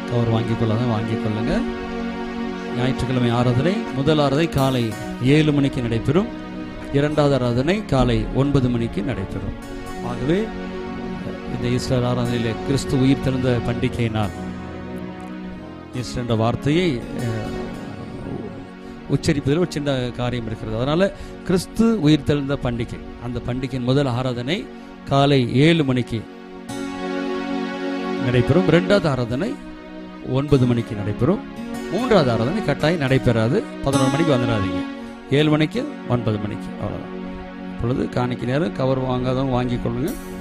cover வாங்கிக் கொள்ளாத வாங்கிக் கொள்ளுங்க ஞாயிற்றுக்கிழமை ஆராதனை முதல் ஆராதனை காலை ஏழு மணிக்கு நடைபெறும் இரண்டாவது ஆராதனை காலை ஒன்பது மணிக்கு நடைபெறும் ஆகவே இந்த ஈஸ்டர் ஆராதனையிலே கிறிஸ்து உயிர் தெழுந்த பண்டிகை நாள் ஈஸ்டர் என்ற வார்த்தையை அஹ், உச்சரிப்பதில் ஒரு சின்ன காரியம் இருக்கிறது அதனால கிறிஸ்து உயிர் தெழுந்த பண்டிகை அந்த பண்டிகையின் முதல் ஆராதனை காலை ஏழு மணிக்கு நடைபெறும் இரண்டாவது ஆராதனை ஒன்பது மணிக்கு நடைபெறும் மூன்றாவது ஆராதனை கட்டாயம் நடைபெறாது பதினொரு மணிக்கு வந்துடாதீங்க ஏழு மணிக்கு ஒன்பது மணிக்கு அவ்வளோதான் இப்பொழுது காணிக்கு நேரம் கவர் வாங்காதவங்க வாங்கிக் கொள்ளுங்க